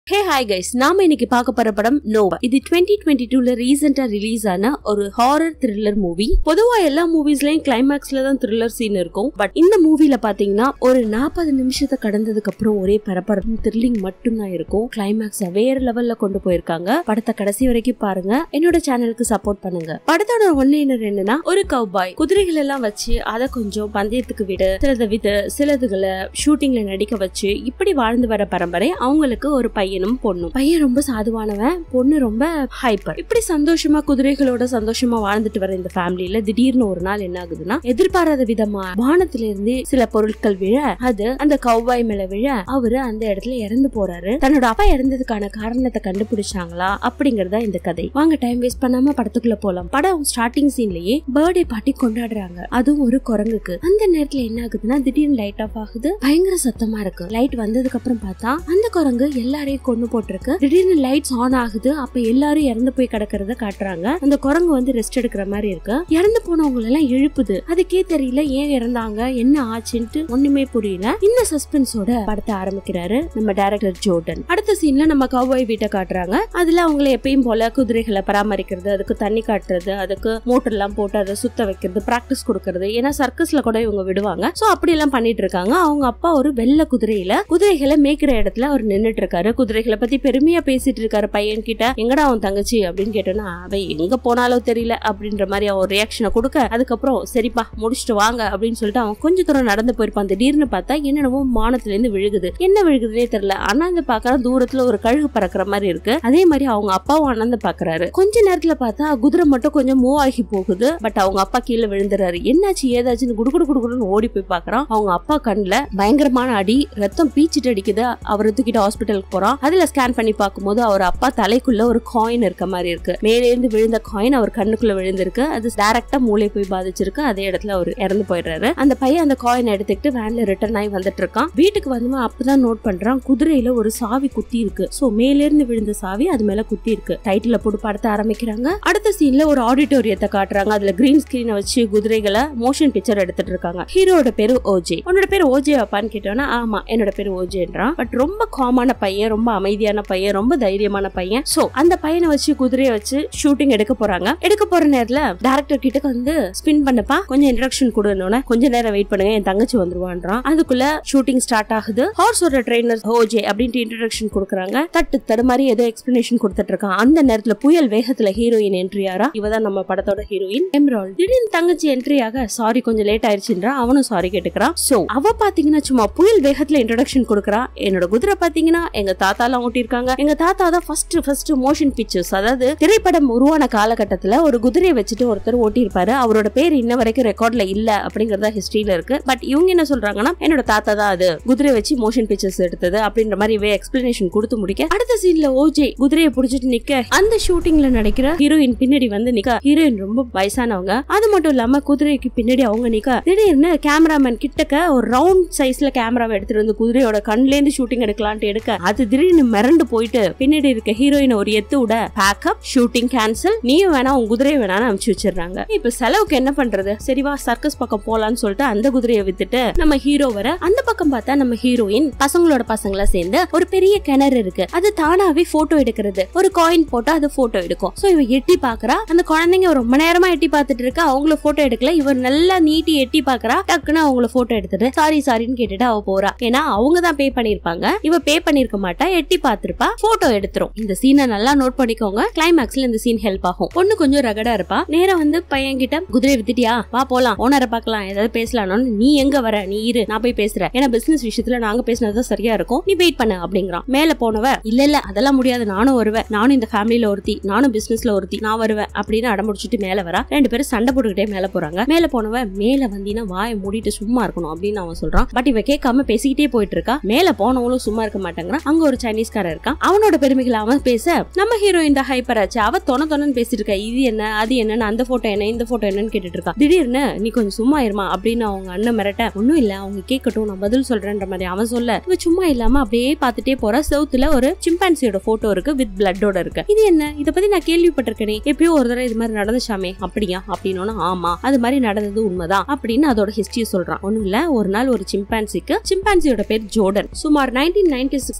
hey hi guys நாம இன்னைக்கு பார்க்க போற படம் நோவா இது டுவெண்ட்டி டுவெண்ட்டி டூல ரீசெண்டா ரிலீஸ் ஆன ஒரு ஹாரர் த்ரில்லர் மூவி பொதுவா எல்லா மூவிஸ்லயும் கிளைமேக்ஸ்ல தான் த்ரில்லர் சீன் இருக்கும் பட் இந்த மூவில பாத்தீங்கன்னா ஒரு நாற்பது நிமிஷத்தை கடந்ததுக்கு அப்புறம் ஒரே பரபரப்பும் த்ரில்லிங் மட்டும்தான் இருக்கும் கிளைமேக்ஸ் வேற லெவல்ல கொண்டு போயிருக்காங்க படத்தை கடைசி வரைக்கும் பாருங்க என்னோட சேனலுக்கு சப்போர்ட் பண்ணுங்க படத்தோட ஒன்லைனர் என்னன்னா ஒரு கவுபாய் குதிரைகள் எல்லாம் வச்சு அதை கொஞ்சம் பந்தயத்துக்கு விடு சிலதை வித்து சிலதுகளை ஷூட்டிங்ல நடிக்க வச்சு இப்படி வாழ்ந்து வர பரம்பரை அவங்களுக்கு ஒரு பையனும் பொண்ணும் பையன் ரொம்ப சாதுவானவன் பொண்ணு ரொம்ப ஹைப்பர் இப்படி சந்தோஷமா குதிரைகளோட சந்தோஷமா வாழ்ந்துட்டு வர இந்த ஃபேமிலியில திடீர்னு ஒரு நாள் என்ன ஆகுதுன்னா எதிர்பாராத விதமா வானத்துல இருந்து சில பொருட்கள் விழ அது அந்த கவ்வாய் மேல விழ அவரு அந்த இடத்துல இறந்து போறாரு தன்னோட அப்பா இறந்ததுக்கான காரணத்தை கண்டுபிடிச்சாங்களா அப்படிங்கறதா இந்த கதை வாங்க டைம் வேஸ்ட் பண்ணாம படத்துக்குள்ள போலாம் படம் ஸ்டார்டிங் சீன்லயே பர்த்டே பார்ட்டி கொண்டாடுறாங்க அதுவும் ஒரு குரங்குக்கு அந்த நேரத்துல என்ன ஆகுதுன்னா திடீர்னு லைட் ஆஃப் ஆகுது பயங்கர சத்தமா இருக்கு லைட் வந்ததுக்கு அப்புறம் பார்த்தா அந்த குரங்கு எல்லாரையும் கொண்டு போட்டிருக்கு திடீர்னு லைட்ஸ் ஆன் ஆகுது அப்ப எல்லாரும் இறந்து போய் கிடக்கிறத காட்டுறாங்க அந்த குரங்கு வந்து ரெஸ்ட் எடுக்கிற மாதிரி இருக்கு இறந்து போனவங்க எல்லாம் எழுப்புது அதுக்கே தெரியல ஏன் இறந்தாங்க என்ன ஆச்சுன்ட்டு ஒண்ணுமே புரியல இந்த சஸ்பென்ஸோட படத்தை ஆரம்பிக்கிறாரு நம்ம டைரக்டர் ஜோர்டன் அடுத்த சீன்ல நம்ம கவ்வாய் வீட்டை காட்டுறாங்க அதுல அவங்கள எப்பயும் போல குதிரைகளை பராமரிக்கிறது அதுக்கு தண்ணி காட்டுறது அதுக்கு மோட்டர் எல்லாம் போட்டு அதை சுத்த வைக்கிறது பிராக்டிஸ் கொடுக்கறது ஏன்னா சர்க்கஸ்ல கூட இவங்க விடுவாங்க சோ அப்படி எல்லாம் பண்ணிட்டு இருக்காங்க அவங்க அப்பா ஒரு வெள்ளை குதிரையில குதிரைகளை மேய்க்கிற இடத்துல அவர் நின்னுட்டு இருக்காரு குதிரைகளை பத்தி பெருமையா பேசிட்டு இருக்காரு பையன் கிட்ட எங்கடா அவன் தங்கச்சி அப்படின்னு கேட்டோன்னா அவன் எங்க போனாலும் தெரியல அப்படின்ற மாதிரி அவன் ஒரு ரியாக்ஷனை கொடுக்க அதுக்கப்புறம் சரிப்பா முடிச்சுட்டு வாங்க அப்படின்னு சொல்லிட்டு அவன் கொஞ்ச தூரம் நடந்து போயிருப்பான் திடீர்னு பார்த்தா என்னென்னவோ மானத்துல இருந்து விழுகுது என்ன விழுகுதுன்னே தெரியல அண்ணாந்து பாக்குற தூரத்துல ஒரு கழுகு பறக்கிற மாதிரி இருக்கு அதே மாதிரி அவங்க அப்பாவும் அண்ணாந்து பாக்குறாரு கொஞ்ச நேரத்துல பார்த்தா குதிரை மட்டும் கொஞ்சம் மூவ் ஆகி போகுது பட் அவங்க அப்பா கீழே விழுந்துறாரு என்னாச்சு ஏதாச்சுன்னு குடுகுடு குடுகுடுன்னு ஓடி போய் பாக்குறான் அவங்க அப்பா கண்ணுல பயங்கரமான அடி ரத்தம் பீச்சிட்டு அடிக்குது அவர் தூக்கிட்டு ஹாஸ்பிட்டலுக்கு போறான் அதுல ஸ்கேன் பண்ணி பார்க்கும்போது அவர் அப்பா தலைக்குள்ள ஒரு காயின் இருக்க மாதிரி இருக்கு மேலே இருந்து விழுந்த காயின் அவர் கண்ணுக்குள்ள விழுந்திருக்கு அது டைரக்டா மூளை போய் பாதிச்சிருக்கு அதே இடத்துல அவர் இறந்து போயிடுறாரு அந்த பையன் அந்த காயின் எடுத்துக்கிட்டு வேன்ல ரிட்டர்ன் ஆகி வந்துட்டு இருக்கான் வீட்டுக்கு வந்தவன் அப்பதான் நோட் பண்றான் குதிரையில ஒரு சாவி குத்தி இருக்கு சோ மேல இருந்து விழுந்த சாவி அது மேல குத்தி இருக்கு டைட்டில போட்டு படத்தை ஆரம்பிக்கிறாங்க அடுத்த சீன்ல ஒரு ஆடிட்டோரியத்தை காட்டுறாங்க அதுல கிரீன் ஸ்கிரீனை வச்சு குதிரைகளை மோஷன் பிக்சர் எடுத்துட்டு இருக்காங்க ஹீரோட பேரு ஓஜே உன்னோட பேரு ஓஜே அப்பான்னு கேட்டோன்னா ஆமா என்னோட பேரு ஓஜேன்றான் பட் ரொம்ப காமான பையன் ரொம்ப அமைதியான பையன் ரொம்ப தைரியமான பையன் சோ அந்த பையனை வச்சு குதிரையை வச்சு ஷூட்டிங் எடுக்க போறாங்க எடுக்க போற நேரத்துல டேரக்டர் கிட்ட வந்து ஸ்பின் பண்ணப்பா கொஞ்சம் இன்ட்ரடக்ஷன் கொடுனோட கொஞ்ச நேரம் வெயிட் பண்ணுங்க என் தங்கச்சி வந்துருவான்றான் அதுக்குள்ள ஷூட்டிங் ஸ்டார்ட் ஆகுது ஹார்ஸோட ட்ரெயினர் ஓஜே அப்படின்ட்டு இன்ட்ரடக்ஷன் கொடுக்குறாங்க தட்டு தடு மாதிரி ஏதோ எக்ஸ்பிளனேஷன் கொடுத்துட்டு இருக்கான் அந்த நேரத்துல புயல் வேகத்துல ஹீரோயின் என்ட்ரி ஆறா இவதான் நம்ம படத்தோட ஹீரோயின் எம்ரால் திடீர்னு தங்கச்சி என்ட்ரி ஆக சாரி கொஞ்சம் லேட் ஆயிடுச்சுன்றா அவனும் சாரி கேட்டுக்கிறான் சோ அவ பாத்தீங்கன்னா சும்மா புயல் வேகத்துல இன்ட்ரடக்ஷன் கொடுக்குறா என்னோட குதிரை பாத்தீங்கன்னா எங்க தாத்தா எல்லாம் ஓட்டிருக்காங்க எங்க தாத்தா தான் ஃபர்ஸ்ட் ஃபர்ஸ்ட் மோஷன் பிக்சர்ஸ் அதாவது திரைப்படம் உருவான காலகட்டத்துல ஒரு குதிரையை வச்சுட்டு ஒருத்தர் ஓட்டியிருப்பாரு அவரோட பேர் இன்ன வரைக்கும் ரெக்கார்ட்ல இல்ல அப்படிங்கறத ஹிஸ்டரியில இருக்கு பட் இவங்க என்ன சொல்றாங்கன்னா என்னோட தாத்தா தான் அது குதிரை வச்சு மோஷன் பிக்சர்ஸ் எடுத்தது அப்படின்ற மாதிரி வே எக்ஸ்பிளனேஷன் கொடுத்து முடிக்க அடுத்த சீன்ல ஓஜே குதிரையை புடிச்சிட்டு நிக்க அந்த ஷூட்டிங்ல நடிக்கிற ஹீரோயின் பின்னாடி வந்து நிக்க ஹீரோயின் ரொம்ப வயசானவங்க அது மட்டும் இல்லாம குதிரைக்கு பின்னாடி அவங்க நிக்க திடீர்னு கேமராமேன் கிட்டக்க ஒரு ரவுண்ட் சைஸ்ல கேமராவை எடுத்துட்டு வந்து குதிரையோட கண்ல இருந்து ஷூட்டிங் எடுக்கலான்ட்டு எடுக்க அது திடீர்னு மிரண்டு போயிட்டு பின்னாடி இருக்க ஹீரோயின் ஒரு எத்து விட பேக்கப் ஷூட்டிங் கேன்சல் நீயும் வேணா உன் குதிரையை வேணான்னு அனுப்பிச்சு வச்சிடுறாங்க இப்ப செலவுக்கு என்ன பண்றது சரிவா சர்க்கஸ் பக்கம் போலான்னு சொல்லிட்டு அந்த குதிரையை வித்துட்டு நம்ம ஹீரோ வர அந்த பக்கம் பார்த்தா நம்ம ஹீரோயின் பசங்களோட பசங்களா சேர்ந்து ஒரு பெரிய கிணறு இருக்கு அது தானாவே போட்டோ எடுக்கிறது ஒரு காயின் போட்டா அது போட்டோ எடுக்கும் சோ இவ எட்டி பாக்குறா அந்த குழந்தைங்க ரொம்ப நேரமா எட்டி பார்த்துட்டு இருக்கா அவங்கள போட்டோ எடுக்கல இவர் நல்லா நீட்டி எட்டி பாக்குறா டக்குன்னு அவங்கள போட்டோ எடுத்துட்டு சாரி சாரின்னு கேட்டுட்டு அவ போறா ஏன்னா அவங்க தான் பே பண்ணிருப்பாங்க இவ பே பண்ணிருக்க மாட்டா எட்டி பார்த்திருப்பா போட்டோ எடுத்துரும் இந்த சீனை நல்லா நோட் பண்ணிக்கோங்க கிளைமேக்ஸ்ல இந்த சீன் ஹெல்ப் ஆகும் பொண்ணு கொஞ்சம் ரகடா இருப்பா நேரா வந்து பையன் கிட்ட குதிரை வித்துட்டியா வா போலாம் ஓனரை பார்க்கலாம் ஏதாவது பேசலாம்னு நீ எங்க வர நீ இரு நான் போய் பேசுறேன் ஏன்னா பிசினஸ் விஷயத்துல நாங்க பேசினது சரியா இருக்கும் நீ வெயிட் பண்ண அப்படிங்கிறான் மேல போனவ இல்ல இல்ல அதெல்லாம் முடியாது நானும் வருவேன் நானும் இந்த ஃபேமிலில ஒருத்தி நானும் பிசினஸ்ல ஒருத்தி நான் வருவேன் அப்படின்னு அடமுடிச்சிட்டு மேல வரா ரெண்டு பேரும் சண்டை போட்டுக்கிட்டே மேல போறாங்க மேல போனவ மேல வந்தீங்கன்னா வாயை மூடிட்டு சும்மா இருக்கணும் அப்படின்னு அவன் சொல்றான் பட் இவ கேட்காம பேசிக்கிட்டே போயிட்டு இருக்கா மேல போனவங்களும் சும்மா இருக்க மாட்டேங்கிறான் அங்க ஒரு சைனீஸ்காரர் இருக்கான் அவனோட பெருமைகளை அவன் பேச நம்ம ஹீரோயின் தான் ஹைப்பர் ஆச்சு அவ தொண தொணன்னு பேசிட்டு இருக்கா இது என்ன அது என்னன்னு அந்த போட்டோ என்ன இந்த போட்டோ என்னன்னு கேட்டுட்டு இருக்கா திடீர்னு நீ கொஞ்சம் சும்மா இருமா அப்படின்னு அவங்க அண்ணன் மிரட்ட ஒண்ணும் இல்ல அவங்க கேட்கட்டும் நான் பதில் சொல்றேன்ற மாதிரி அவன் சொல்ல இவ சும்மா இல்லாம அப்படியே பார்த்துட்டே போற செவுத்துல ஒரு சிம்பான்சியோட போட்டோ இருக்கு வித் பிளட்டோட இருக்கு இது என்ன இத பத்தி நான் கேள்விப்பட்டிருக்கேனே எப்பயோ ஒரு தடவை இது மாதிரி நடந்துச்சாமே அப்படியா அப்படின்னு ஆமா அது மாதிரி நடந்தது உண்மைதான் அப்படின்னு அதோட ஹிஸ்டரி சொல்றான் ஒண்ணும் இல்ல ஒரு நாள் ஒரு சிம்பான்சிக்கு சிம்பான்சியோட பேர் ஜோர்டன் சுமார் நைன்டீன் நைன்டி சிக்ஸ்ல ஒரு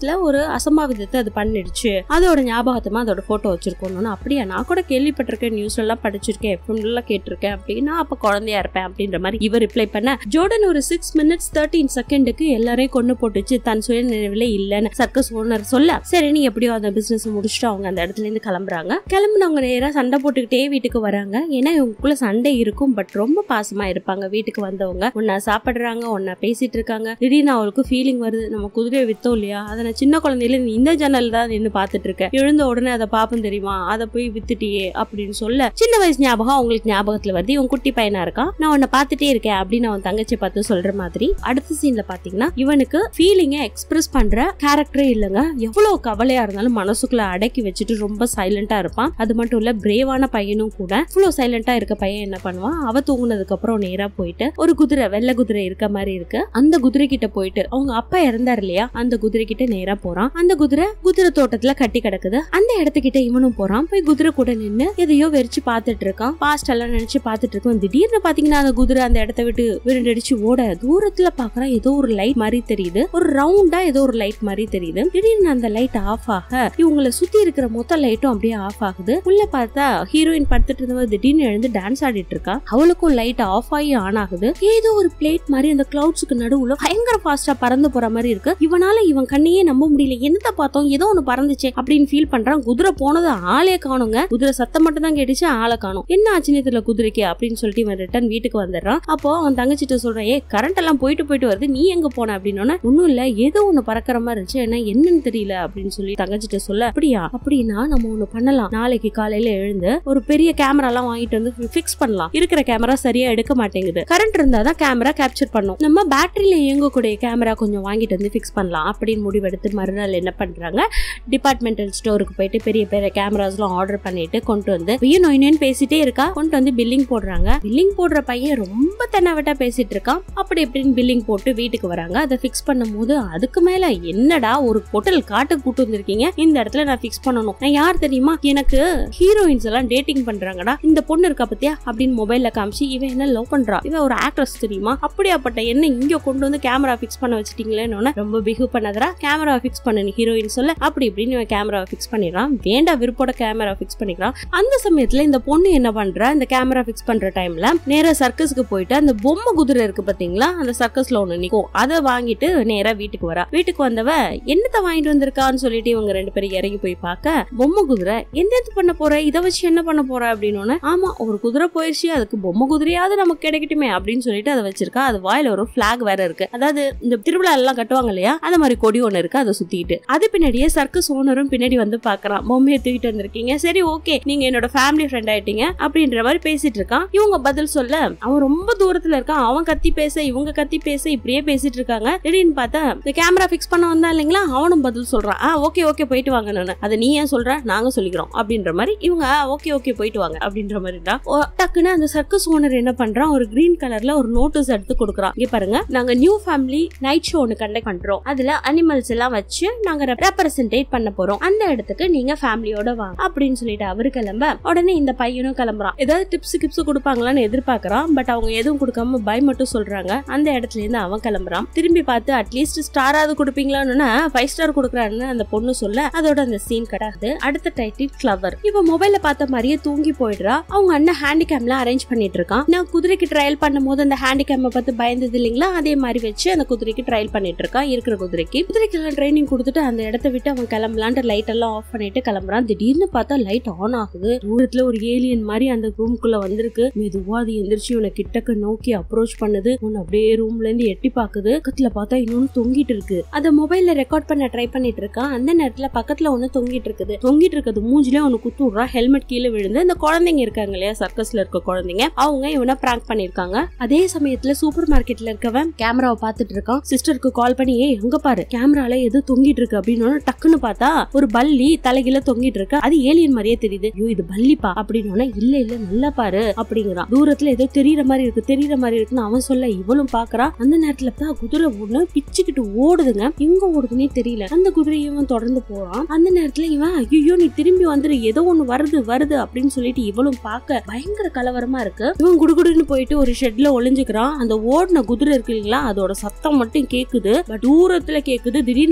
அசம்பாவிதத்தை அது பண்ணிடுச்சு அதோட ஞாபகத்தமா அதோட போட்டோ வச்சிருக்கோம்னு அப்படியா நான் கூட கேள்விப்பட்டிருக்கேன் நியூஸ்ல எல்லாம் படிச்சிருக்கேன் எஃப்எம்ல கேட்டிருக்கேன் அப்படின்னா அப்ப குழந்தையா இருப்பேன் அப்படின்ற மாதிரி இவர் ரிப்ளை பண்ண ஜோர்டன் ஒரு சிக்ஸ் மினிட்ஸ் தேர்ட்டீன் செகண்டுக்கு எல்லாரையும் கொண்டு போட்டுச்சு தன் சுய நினைவுல இல்லைன்னு சர்க்கஸ் ஓனர் சொல்ல சரி நீ எப்படியோ அந்த பிசினஸ் முடிச்சுட்டு அவங்க அந்த இடத்துல இருந்து கிளம்புறாங்க கிளம்புனவங்க நேரா சண்டை போட்டுக்கிட்டே வீட்டுக்கு வராங்க ஏன்னா இவங்களுக்குள்ள சண்டை இருக்கும் பட் ரொம்ப பாசமா இருப்பாங்க வீட்டுக்கு வந்தவங்க ஒன்னா சாப்பிடுறாங்க ஒன்னா பேசிட்டு இருக்காங்க திடீர்னு அவளுக்கு ஃபீலிங் வருது நம்ம குதிரையை வித்தோம் இல்லையா அதை நான் சின்ன குழந்தையில நீ இந்த ஜன்னல் தான் நின்று பாத்துட்டு இருக்கேன் எழுந்த உடனே அதை பாப்போம் தெரியுமா அதை போய் வித்துட்டியே அப்படின்னு சொல்ல சின்ன வயசு ஞாபகம் அவங்களுக்கு ஞாபகத்துல வருது இவன் குட்டி பையனா இருக்கான் நான் உன்னை பார்த்துட்டே இருக்கேன் அப்படின்னு அவன் தங்கச்சி பார்த்து சொல்ற மாதிரி அடுத்த சீன்ல பாத்தீங்கன்னா இவனுக்கு ஃபீலிங்க எக்ஸ்பிரஸ் பண்ற கேரக்டரே இல்லைங்க எவ்வளவு கவலையா இருந்தாலும் மனசுக்குள்ள அடக்கி வச்சுட்டு ரொம்ப சைலண்டா இருப்பான் அது மட்டும் இல்ல பிரேவான பையனும் கூட இவ்வளவு சைலண்டா இருக்க பையன் என்ன பண்ணுவான் அவ தூங்குனதுக்கு அப்புறம் நேரா போயிட்டு ஒரு குதிரை வெள்ளை குதிரை இருக்க மாதிரி இருக்கு அந்த குதிரை கிட்ட போயிட்டு அவங்க அப்பா இறந்தாரு இல்லையா அந்த குதிரை கிட்ட நேரா போறான் அந்த குதிரை குதிரை தோட்டத்துல கட்டி கிடக்குது அந்த இடத்துக்கிட்ட இவனும் போறான் போய் குதிரை கூட நின்னு எதையோ வெறிச்சு பாத்துட்டு இருக்கான் பாஸ்ட் எல்லாம் நினைச்சு பாத்துட்டு இருக்கோம் திடீர்னு பாத்தீங்கன்னா அந்த குதிரை அந்த இடத்த விட்டு விருண்டடிச்சு ஓட தூரத்துல பாக்குறான் ஏதோ ஒரு லைட் மாதிரி தெரியுது ஒரு ரவுண்டா ஏதோ ஒரு லைட் மாதிரி தெரியுது திடீர்னு அந்த லைட் ஆஃப் ஆக இவங்களை சுத்தி இருக்கிற மொத்த லைட்டும் அப்படியே ஆஃப் ஆகுது உள்ள பார்த்தா ஹீரோயின் படுத்துட்டு இருந்தவ திடீர்னு எழுந்து டான்ஸ் ஆடிட்டு இருக்கா அவளுக்கும் லைட் ஆஃப் ஆகி ஆன் ஆகுது ஏதோ ஒரு பிளேட் மாதிரி அந்த கிளவுட்ஸுக்கு நடுவுல பயங்கர ஃபாஸ்டா பறந்து போற மாதிரி இருக்கு இவனால இவன் கண்ணையே நம்ப முடியல என்னத்த பார்த்தோம் ஏதோ ஒண்ணு பறந்துச்சு அப்படின்னு ஃபீல் பண்றான் குதிரை போனது ஆளே காணுங்க குதிரை சத்தம் மட்டும் தான் கேட்டுச்சு ஆளை காணும் என்ன ஆச்சுன்னு தெரியல குதிரைக்கு அப்படின்னு சொல்லிட்டு இவன் ரிட்டர்ன் வீட்டுக்கு வந்துடுறான் அப்போ அவன் தங்கச்சிட்ட சொல்றான் ஏ கரண்ட் எல்லாம் போயிட்டு போயிட்டு வருது நீ எங்க போன அப்படின்னு ஒன்னும் இல்ல ஏதோ ஒண்ணு பறக்கிற மாதிரி இருந்துச்சு ஏன்னா என்னன்னு தெரியல அப்படின்னு சொல்லி தங்கச்சிட்ட சொல்ல அப்படியா அப்படின்னா நம்ம ஒண்ணு பண்ணலாம் நாளைக்கு காலையில எழுந்து ஒரு பெரிய கேமரா எல்லாம் வாங்கிட்டு வந்து ஃபிக்ஸ் பண்ணலாம் இருக்கிற கேமரா சரியா எடுக்க மாட்டேங்குது கரண்ட் இருந்தா தான் கேமரா கேப்சர் பண்ணும் நம்ம பேட்டரியில இயங்கக்கூடிய கேமரா கொஞ்சம் வாங்கிட்டு வந்து ஃபிக்ஸ் பண்ணலாம் அப்படின்னு முடிவெடுத்து மறுநாள் என்ன பண்றாங்க டிபார்ட்மெண்டல் ஸ்டோருக்கு போயிட்டு பெரிய பெரிய கேமராஸ்லாம் ஆர்டர் பண்ணிட்டு கொண்டு வந்து ஐயோ நொயினு பேசிட்டே இருக்கா கொண்டு வந்து பில்லிங் போடுறாங்க பில்லிங் போடுற பையன் ரொம்ப தென்னவட்டா பேசிட்டு இருக்கான் அப்படி இப்படின்னு பில்லிங் போட்டு வீட்டுக்கு வராங்க அதை ஃபிக்ஸ் பண்ணும்போது அதுக்கு மேல என்னடா ஒரு பொட்டல் காட்டு கூட்டு வந்திருக்கீங்க இந்த இடத்துல நான் ஃபிக்ஸ் பண்ணணும் நான் யார் தெரியுமா எனக்கு ஹீரோயின்ஸ் எல்லாம் டேட்டிங் பண்றாங்கடா இந்த பொண்ணு இருக்கா பத்தியா அப்படின்னு மொபைல்ல காமிச்சு இவன் என்ன லவ் பண்றா இவன் ஒரு ஆக்ட்ரஸ் தெரியுமா அப்படியாப்பட்ட என்ன இங்க கொண்டு வந்து கேமரா ஃபிக்ஸ் பண்ண வச்சிட்டீங்களேன்னு ரொம்ப பிகு பண்ணதுரா கேமரா ஃபிக்ஸ் பண்ணு ஹீரோயின் சொல்ல அப்படி இப்படின்னு இவன் கேமரா ஃபிக்ஸ் பண்ணிடுறான் வேண்டா விருப்போட கேமரா ஃபிக்ஸ் பண்ணிக்கிறான் அந்த சமயத்துல இந்த பொண்ணு என்ன பண்றா இந்த கேமரா ஃபிக்ஸ் பண்ற டைம்ல நேரா சர்க்கஸ்க்கு போயிட்டு அந்த பொம்மை குதிரை இருக்கு பாத்தீங்களா அந்த சர்க்கஸ்ல ஒண்ணு நிக்கும் அதை வாங்கிட்டு நேரா வீட்டுக்கு வரா வீட்டுக்கு வந்தவ என்னத்த வாங்கிட்டு வந்திருக்கான்னு சொல்லிட்டு இவங்க ரெண்டு பேரும் இறங்கி போய் பார்க்க பொம்மை குதிரை எந்த இது பண்ண போற இதை வச்சு என்ன பண்ண போற அப்படின்னு ஆமா ஒரு குதிரை போயிடுச்சு அதுக்கு பொம்மை குதிரையாவது நமக்கு கிடைக்கட்டுமே அப்படின்னு சொல்லிட்டு அதை வச்சிருக்கா அது வாயில ஒரு பிளாக் வேற இருக்கு அதாவது இந்த திருவிழா எல்லாம் கட்டுவாங்க இல்லையா அந்த மாதிரி கொடி ஒண்ணு இருக்கு அதை சுத்திட்டு அது பின்னாடியே சர்க்கஸ் ஓனரும் பின்னாடி வந்து பாக்குறான் பொம்மையை தூக்கிட்டு வந்திருக்கீங்க சரி ஓகே நீங்க என்னோட ஃபேமிலி ஃப்ரெண்ட் ஆயிட்டீங்க அப்படின்ற மாதிரி பேசிட்டு இருக்கான் இவங்க பதில் சொல்ல அவன் ரொம்ப தூரத்துல இருக்கான் அவன் கத்தி பேச இவங்க கத்தி பேச இப்படியே பேசிட்டு இருக்காங்க திடீர்னு பார்த்தா இந்த கேமரா ஃபிக்ஸ் பண்ண வந்தா இல்லைங்களா அவனும் பதில் சொல்றான் ஆ ஓகே ஓகே போயிட்டு வாங்க நானு அதை நீ ஏன் சொல்ற நாங்க சொல்லிக்கிறோம் அப்படின்ற மாதிரி இவங்க ஓகே ஓகே போயிட்டு வாங்க அப்படின்ற மாதிரி தான் ஓ, டக்குன்னு அந்த சர்க்கஸ் ஓனர் என்ன பண்றான் ஒரு கிரீன் கலர்ல ஒரு நோட்டீஸ் எடுத்து கொடுக்குறான் இங்க பாருங்க நாங்க நியூ ஃபேமிலி நைட் ஷோ ஒன்று கண்டக்ட் பண்றோம் அதுல அனிமல்ஸ் எல்லாம் வச்சு நாங்க ரெப்ரசன்டேட் பண்ண போறோம் அந்த இடத்துக்கு நீங்க ஃபேமிலியோட வாங்க அப்படின்னு சொல்லிட்டு அவரு கிளம்ப உடனே இந்த பையனும் கிளம்புறான் ஏதாவது டிப்ஸ் கிப்ஸ் கொடுப்பாங்களான்னு எதிர்பார்க்கறான் பட் அவங்க எதுவும் கொடுக்காம பை மட்டும் சொல்றாங்க அந்த இடத்துல இருந்து அவன் கிளம்புறான் திரும்பி பார்த்து அட்லீஸ்ட் ஸ்டாராவது கொடுப்பீங்களான்னு ஃபைவ் ஸ்டார் கொடுக்குறான்னு அந்த பொண்ணு சொல்ல அதோட அந்த சீன் கட்டாது அடுத்த டைட்டில் கிளவர் இப்ப மொபைல்ல பார்த்த மாதிரியே தூங்கி போயிடுறா அவங்க அண்ணன் ஹேண்டிகேம்ல அரேஞ்ச் பண்ணிட்டு இருக்கான் நான் குதிரைக்கு ட்ரையல் பண்ணும்போது அந்த ஹேண்டிகேமை பார்த்து பயந்தது இல்லைங்களா அதே மாதிரி வச்சு அந்த குதிரைக்கு ட்ரையல் பண்ணிட்டு இருக்கான் இருக்கிற குதிரைக்கு குதிரைக்கு எல்லாம் ட்ரைனிங் கொடுத்துட்டு அந்த இடத்த விட்டு அவன் கிளம்பலான்ட்டு லைட் எல்லாம் ஆஃப் பண்ணிட்டு கிளம்புறான் திடீர்னு பார்த்தா லைட் ஆன் ஆகுது தூரத்துல ஒரு ஏலியன் மாதிரி அந்த ரூம்குள்ள வந்திருக்கு மெதுவா அது எந்திரிச்சு உன்னை கிட்டக்க நோக்கி அப்ரோச் பண்ணுது உன்னை அப்படியே ரூம்ல இருந்து எட்டி பாக்குது பக்கத்துல பார்த்தா இன்னொன்னு தொங்கிட்டு இருக்கு அத மொபைல்ல ரெக்கார்ட் பண்ண ட்ரை பண்ணிட்டு இருக்கான் அந்த நேரத்துல பக்கத்துல ஒண்ணு தொங்கிட்டு இருக்குது தொங்கிட்டு இருக்குது மூஞ்சிலே ஒண்ணு குத்து விடுறா ஹெல்மெட் கீழே விழுந்து இந்த குழந்தைங்க இருக்காங்க இல்லையா சர்க்கஸ்ல இருக்க குழந்தைங்க அவங்க இவனை பிராங்க் பண்ணிருக்காங்க அதே சமயத்துல சூப்பர் மார்க்கெட்ல இருக்கவன் கேமராவை பார்த்துட்டு இருக்கான் சிஸ்டருக்கு கால் பண்ணி ஏய் எங்க பாரு கேமரால எது தொங்கிட்டு இருக்கு அப்படின்னு டக்குன்னு பார்த்தா ஒரு பல்லி தலைகீழ தொங்கிட்டு இருக்கு அது ஏலியன் மாதிரியே தெரியுது ஐயோ இது பல்லிப்பா அப்படின்னு இல்ல இல்ல நல்லா பாரு அப்படிங்கிறான் தூரத்துல ஏதோ தெரியற மாதிரி இருக்கு தெரியற மாதிரி இருக்குன்னு அவன் சொல்ல இவளும் பாக்குறா அந்த நேரத்துல தான் குதிரை ஒண்ணு பிச்சுக்கிட்டு ஓடுதுங்க எங்க ஓடுதுன்னே தெரியல அந்த குதிரையை இவன் தொடர்ந்து போறான் அந்த நேரத்துல இவன் ஐயோ நீ திரும்பி வந்துரு ஏதோ ஒண்ணு வருது வருது அப்படின்னு சொல்லிட்டு இவளும் பார்க்க பயங்கர கலவரமா இருக்கு இவன் குடுகுடுன்னு போயிட்டு ஒரு ஷெட்ல ஒளிஞ்சுக்கிறான் அந்த ஓடின குதிரை இருக்கு இல்லைங்களா அதோட சத்தம் மட்டும் கேக்குது பட் தூரத்துல கேக்குது திடீர்னு பார்த்தா வான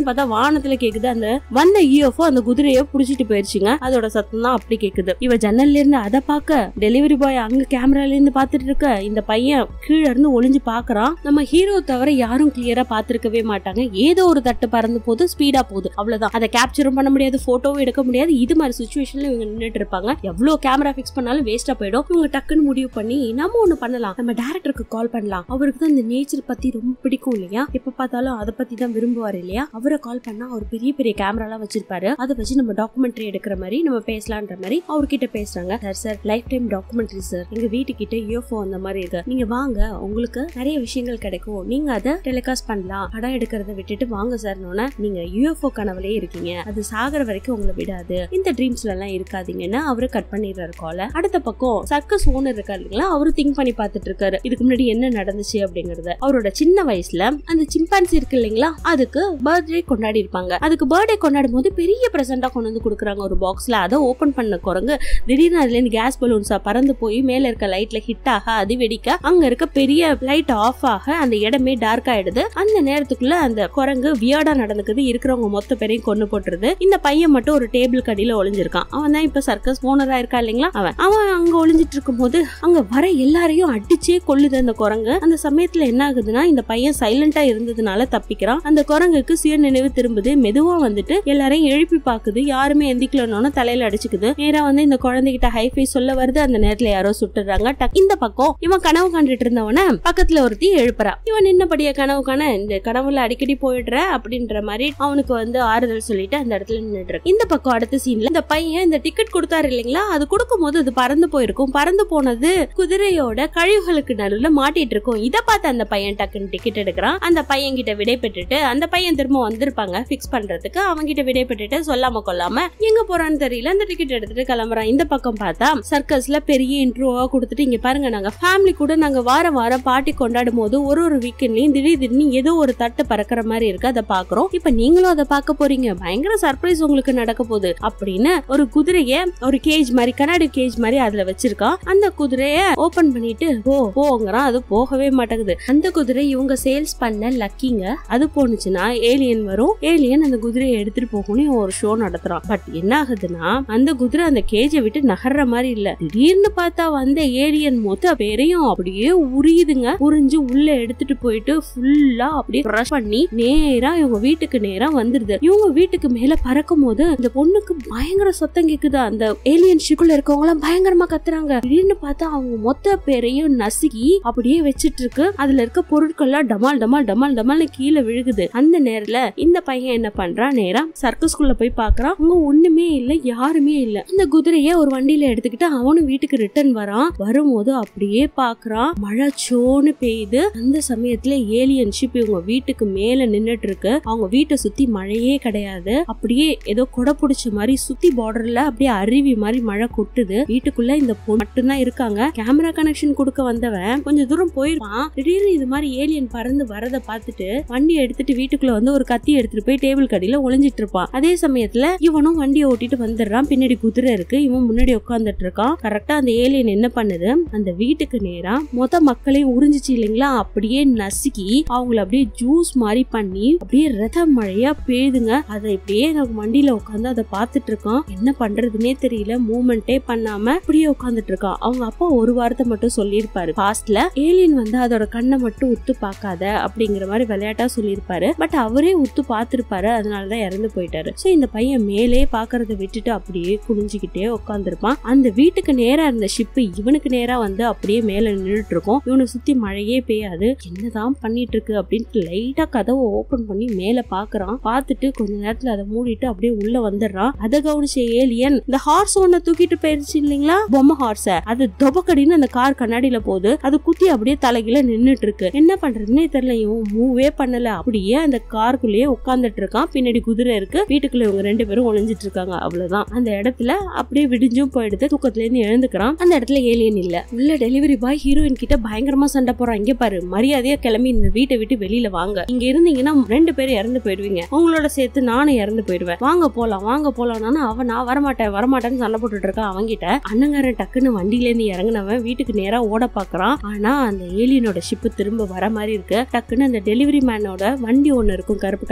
வானத்துல கேக்குது அந்த வந்த யூஎஃப்ஓ அந்த குதிரைய புடிச்சிட்டு போயிருச்சுங்க அதோட சத்தம் தான் அப்படி கேக்குது இவ ஜன்னல்ல இருந்து அதை பார்க்க டெலிவரி பாய் அங்க கேமரால இருந்து பாத்துட்டு இருக்க இந்த பையன் கீழ இருந்து ஒளிஞ்சு பாக்குறான் நம்ம ஹீரோ தவிர யாரும் கிளியரா பாத்திருக்கவே மாட்டாங்க ஏதோ ஒரு தட்டு பறந்து போது ஸ்பீடா போகுது அவ்வளவுதான் அதை கேப்சரும் பண்ண முடியாது போட்டோவும் எடுக்க முடியாது இது மாதிரி சுச்சுவேஷன்ல இவங்க நின்னுட்டு இருப்பாங்க எவ்வளவு கேமரா ஃபிக்ஸ் பண்ணாலும் வேஸ்டா போயிடும் இவங்க டக்குன்னு முடிவு பண்ணி நம்ம ஒண்ணு பண்ணலாம் நம்ம டேரக்டருக்கு கால் பண்ணலாம் அவருக்கு தான் இந்த நேச்சர் பத்தி ரொம்ப பிடிக்கும் இல்லையா எப்ப பார்த்தாலும் அதை பத்தி தான் விரும்புவார் இல்லையா அவரை கால் பண்ணா அவர் பெரிய பெரிய கேமராலாம் வச்சிருப்பாரு அதை வச்சு நம்ம டாக்குமெண்ட்ரி எடுக்கிற மாதிரி நம்ம பேசலான்ற மாதிரி அவர்கிட்ட பேசுறாங்க sir sir life time documentary sir எங்க வீட்டுக்கிட்ட யூஎஃப்ஓ அந்த மாதிரி இருக்கு நீங்க வாங்க உங்களுக்கு நிறைய விஷயங்கள் கிடைக்கும் நீங்க அதை டெலிகாஸ்ட் பண்ணலாம் படம் எடுக்கிறத விட்டுட்டு வாங்க சார்னோட நீங்க யூஎஃப்ஓ கனவுலயே இருக்கீங்க அது சாகர வரைக்கும் உங்களை விடாது இந்த ட்ரீம்ஸ்ல எல்லாம் இருக்காதீங்கன்னு அவரு கட் பண்ணிடுறாரு கால அடுத்த பக்கம் சர்க்கஸ் ஓனர் இருக்காரு இல்லைங்களா அவரு திங்க் பண்ணி பார்த்துட்டு இருக்காரு இதுக்கு முன்னாடி என்ன நடந்துச்சு அப்படிங்கறத அவரோட சின்ன வயசுல அந்த சிம்பான்சி இருக்கு இல்லைங்களா அதுக்கு பர்த்டே கொண்டாடி இருப்பாங்க அதுக்கு பர்த்டே கொண்டாடும் போது பெரிய பிரசண்டா கொண்டு வந்து கொடுக்குறாங்க ஒரு பாக்ஸ்ல அதை ஓபன் பண்ண குரங்கு திடீர்னு அதுல இருந்து கேஸ் பலூன்ஸா பறந்து போய் மேல இருக்க லைட்ல ஹிட் ஆக அது வெடிக்க அங்க இருக்க பெரிய லைட் ஆஃப் ஆக அந்த இடமே டார்க் ஆயிடுது அந்த நேரத்துக்குள்ள அந்த குரங்கு வியர்டா நடந்துக்குது இருக்கிறவங்க மொத்த பேரையும் கொண்டு போட்டுருது இந்த பையன் மட்டும் ஒரு டேபிள் கடியில ஒளிஞ்சிருக்கான் அவன் தான் இப்ப சர்க்கஸ் ஓனரா இருக்கா இல்லைங்களா அவன் அவன் அங்க ஒளிஞ்சிட்டு இருக்கும் போது அங்க வர எல்லாரையும் அடிச்சே கொல்லுது அந்த குரங்கு அந்த சமயத்துல என்ன ஆகுதுன்னா இந்த பையன் சைலண்டா இருந்ததுனால தப்பிக்கிறான் அந்த குரங்குக்கு சுய நினைவு திரும்புது மெதுவா வந்துட்டு எல்லாரையும் எழுப்பி பாக்குது யாருமே எந்திக்கலன்னு தலையில அடிச்சுக்குது நேரா வந்து இந்த குழந்தைகிட்ட ஹைஃபை சொல்ல வருது அந்த நேரத்துல யாரோ சுட்டுறாங்க டக் இந்த பக்கம் இவன் கனவு கண்டுட்டு இருந்தவன பக்கத்துல ஒருத்தி எழுப்புறா இவன் நின்னபடியா கனவு காண இந்த கனவுல அடிக்கடி போயிடுற அப்படின்ற மாதிரி அவனுக்கு வந்து ஆறுதல் சொல்லிட்டு அந்த இடத்துல நின்னுட்டு இந்த பக்கம் அடுத்த சீன்ல இந்த பையன் இந்த டிக்கெட் கொடுத்தாரு இல்லைங்களா அது கொடுக்கும் போது அது பறந்து போயிருக்கும் பறந்து போனது குதிரையோட கழிவுகளுக்கு நடுவுல மாட்டிட்டு இருக்கும் இத பார்த்து அந்த பையன் டக்குன்னு டிக்கெட் எடுக்கிறான் அந்த பையன் கிட்ட விடை பெற்றுட்டு அந்த பையன் திரும்ப வந்திருப்பாங்க பிக்ஸ் பண்றதுக்கு அவங்க கிட்ட விடை பெற்றுட்டு சொல்லாம கொள்ளாம எங்க போறான்னு தெரியல அந்த டிக்கெட் எடுத்துட்டு கிளம்புறான் இந்த பக்கம் பார்த்தா சர்க்கஸ்ல பெரிய இன்ட்ரோவா கொடுத்துட்டு இங்க பாருங்க நாங்க ஃபேமிலி கூட நாங்க வாரம் வாரம் பார்ட்டி கொண்டாடும் போது ஒரு ஒரு வீக்கெண்ட்லயும் திடீர் திடீர்னு ஏதோ ஒரு தட்டு பறக்கிற மாதிரி இருக்கு அதை பாக்குறோம் இப்ப நீங்களும் அதை பார்க்க போறீங்க பயங்கர சர்ப்ரைஸ் உங்களுக்கு நடக்க போகுது அப்படின்னு ஒரு குதிரைய ஒரு கேஜ் மாதிரி கண்ணாடி கேஜ் மாதிரி அதுல வச்சிருக்கான் அந்த குதிரைய ஓபன் பண்ணிட்டு போ போங்கிறான் அது போகவே மாட்டேங்குது அந்த குதிரை இவங்க சேல்ஸ் பண்ண லக்கிங்க அது போனுச்சுன்னா ஏலியன் வரும் ஏலியன் அந்த குதிரையை எடுத்துட்டு போகணும் இவன் ஒரு ஷோ நடத்துறான் பட் என்ன ஆகுதுன்னா அந்த குதிரை அந்த கேஜை விட்டு நகர்ற மாதிரி இல்ல திடீர்னு பார்த்தா வந்த ஏலியன் மொத்த பேரையும் அப்படியே உரியுதுங்க உறிஞ்சு உள்ள எடுத்துட்டு போயிட்டு ஃபுல்லா அப்படியே க்ரஷ் பண்ணி நேரா இவங்க வீட்டுக்கு நேரா வந்துருது இவங்க வீட்டுக்கு மேல பறக்கும் போது இந்த பொண்ணுக்கு பயங்கர சத்தம் கேக்குது அந்த ஏலியன் ஷிப்புல இருக்கவங்க எல்லாம் பயங்கரமா கத்துறாங்க திடீர்னு பார்த்தா அவங்க மொத்த பேரையும் நசுக்கி அப்படியே வச்சிட்டு இருக்கு அதுல இருக்க பொருட்கள்லாம் டமால் டமால் டமால் டமால்னு கீழே விழுகுது அந்த நேரத்துல இந்த பையன் என்ன பண்றான் நேரா சர்க்கஸ்குள்ள போய் பாக்குறான் அங்க ஒண்ணுமே இல்ல யாருமே இல்ல இந்த குதிரைய ஒரு வண்டியில எடுத்துக்கிட்டு அவனும் வீட்டுக்கு ரிட்டர்ன் வரான் வரும்போது அப்படியே பாக்குறான் மழை சோன்னு பெய்யுது அந்த சமயத்துல ஏலியன் ஷிப் இவங்க வீட்டுக்கு மேல நின்னுட்டு இருக்கு அவங்க வீட்டை சுத்தி மழையே கிடையாது அப்படியே ஏதோ கொடை பிடிச்ச மாதிரி சுத்தி பார்டர்ல அப்படியே அருவி மாதிரி மழை கொட்டுது வீட்டுக்குள்ள இந்த பொண்ணு மட்டும்தான் இருக்காங்க கேமரா கனெக்ஷன் கொடுக்க வந்தவன் கொஞ்சம் தூரம் போயிருப்பான் திடீர்னு இது மாதிரி ஏலியன் பறந்து வரத பார்த்துட்டு வண்டி எடுத்துட்டு வீட்டுக்குள்ள வந்து ஒரு கத்தி எடுத்துட்டு போய் டேபிள் கடியில ஒளிஞ்சிட்டு இருப்பான் அதே சமயத்துல இவனும் வண்டியை ஓட்டிட்டு வந்துடுறான் பின்னாடி குதிரை இருக்கு இவன் முன்னாடி உட்காந்துட்டு இருக்கான் கரெக்டா அந்த ஏலியன் என்ன பண்ணுது அந்த வீட்டுக்கு நேரா மொத்த மக்களையும் உறிஞ்சிச்சு இல்லைங்களா அப்படியே நசுக்கி அவங்கள அப்படியே ஜூஸ் மாதிரி பண்ணி அப்படியே ரத மழையா பெய்யுதுங்க அதை இப்படியே எனக்கு வண்டியில உட்காந்து அதை பார்த்துட்டு இருக்கான் என்ன பண்றதுன்னே தெரியல மூமெண்டே பண்ணாம அப்படியே உட்காந்துட்டு இருக்கான் அவங்க அப்பா ஒரு வாரத்தை மட்டும் சொல்லியிருப்பாரு பாஸ்ட்ல ஏலியன் வந்து அதோட கண்ணை மட்டும் உத்து பார்க்காத அப்படிங்கிற மாதிரி விளையாட்டா சொல்லியிருப்பாரு பட் அவரே உத்து பார்த்திருப்பாரு அதனாலதான் இறந்து போயிட்டாரு சோ இந்த பையன் மேலே பாக்குறத விட்டுட்டு அப்படியே குனிஞ்சுக்கிட்டே உட்காந்துருப்பான் அந்த வீட்டுக்கு நேரா இருந்த ஷிப்பு இவனுக்கு நேரா வந்து அப்படியே மேல நின்றுட்டு இருக்கும் இவனை சுத்தி மழையே பெய்யாது என்னதான் பண்ணிட்டு இருக்கு அப்படின்ட்டு லைட்டா கதவை ஓபன் பண்ணி மேல பாக்குறான் பார்த்துட்டு கொஞ்ச நேரத்துல அதை மூடிட்டு அப்படியே உள்ள வந்துடுறான் அதை கவனிச்ச ஏலியன் இந்த ஹார்ஸ் ஒன்ன தூக்கிட்டு போயிருச்சு இல்லைங்களா பொம்மை ஹார்ஸ அது தொபக்கடின்னு அந்த கார் கண்ணாடியில போகுது அது குத்தி அப்படியே தலைகீழ நின்னுட்டு இருக்கு என்ன பண்றதுன்னே தெரியல இவன் மூவே பண்ணல அப்படியே அந்த காருக்குள்ளேயே உட்கார்ந்துட்டு இருக்கான் பின்னாடி குதிரை இருக்கு வீட்டுக்குள்ள இவங்க ரெண்டு பேரும் ஒளிஞ்சிட்டு இருக்காங்க அவ்வளவுதான் அந்த இடத்துல அப்படியே விடிஞ்சும் போயிடுது தூக்கத்துல இருந்து எழுந்துக்கிறான் அந்த இடத்துல ஏலியன் இல்ல உள்ள டெலிவரி பாய் ஹீரோயின் கிட்ட பயங்கரமா சண்டை போறான் இங்க பாரு மரியாதையா கிளம்பி இந்த வீட்டை விட்டு வெளியில வாங்க இங்க இருந்தீங்கன்னா ரெண்டு பேரும் இறந்து போயிடுவீங்க உங்களோட சேர்த்து நானும் இறந்து போயிடுவேன் வாங்க போலாம் வாங்க போலாம்னா அவன் நான் வரமாட்டேன் வரமாட்டேன்னு சண்டை போட்டுட்டு இருக்கான் அவன்கிட்ட அண்ணங்காரன் டக்குன்னு வண்டியில இருந்து இறங்குனவன் வீட்டுக்கு நேரா ஓட பாக்குறான் ஆனா அந்த ஏலியனோட ஷிப்பு திரும்ப வர மாதிரி இருக்கு டக்குன்னு அந்த டெலிவரி மேனோட வண்டி ஒண்ணு இருக்கும் கருப்பு கலர் வண்டி